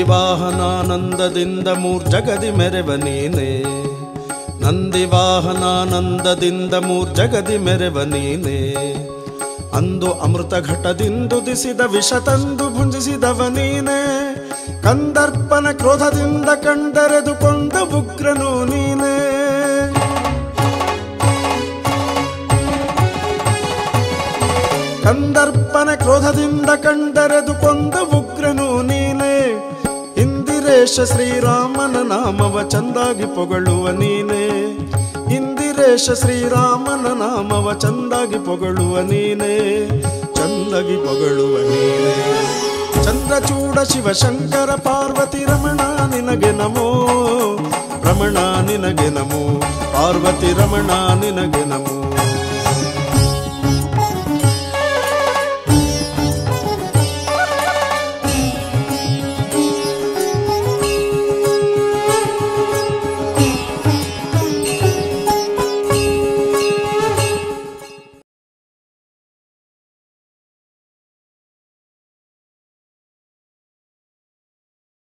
ನಂದಿವಾಹನಾನಂದದಿಂದ ಮೂರ್ಜಗದಿ ಮೆರೆವ ನೀನೇ ನಂದಿವಾಹನಾನಂದದಿಂದ ಮೂರ್ಜಗದಿ ಮೆರೆವ ನೀನೇ ಅಂದು ಅಮೃತ ಘಟದಿಂದುದಿಸಿದ ವಿಷ ತಂದು ಭುಂಜಿಸಿದವ ನೀನೇ ಕಂದರ್ಪನ ಕ್ರೋಧದಿಂದ ಕಂಡರೆದುಕೊಂಡ ಉಗ್ರನು ನೀನೇ ಕಂದರ್ಪನ ಕ್ರೋಧದಿಂದ ಕಂಡರೆದುಕೊಂಡ ಉಗ್ರನು ನೀನೇ ಇಂದಿರೇಶ ಶ್ರೀರಾಮನ ನಾಮವ ಚಂದಾಗಿ ಪೊಗಳುವ ನೀನೇ ಇಂದಿರೇಶ ಶ್ರೀರಾಮನ ನಾಮವ ಚಂದಾಗಿ ಪೊಗಳುವ ನೀನೇ ಚಂದಾಗಿ ಪೊಗಳುವ ನೀನೇ ಚಂದ್ರಚೂಡ ಶಿವಶಂಕರ ಪಾರ್ವತಿ ರಮಣ ನಿನಗೆ ನಮೋ ರಮಣ ನಿನಗೆ ನಮೋ ಪಾರ್ವತಿ ರಮಣ ನಿನಗೆ ನಮೋ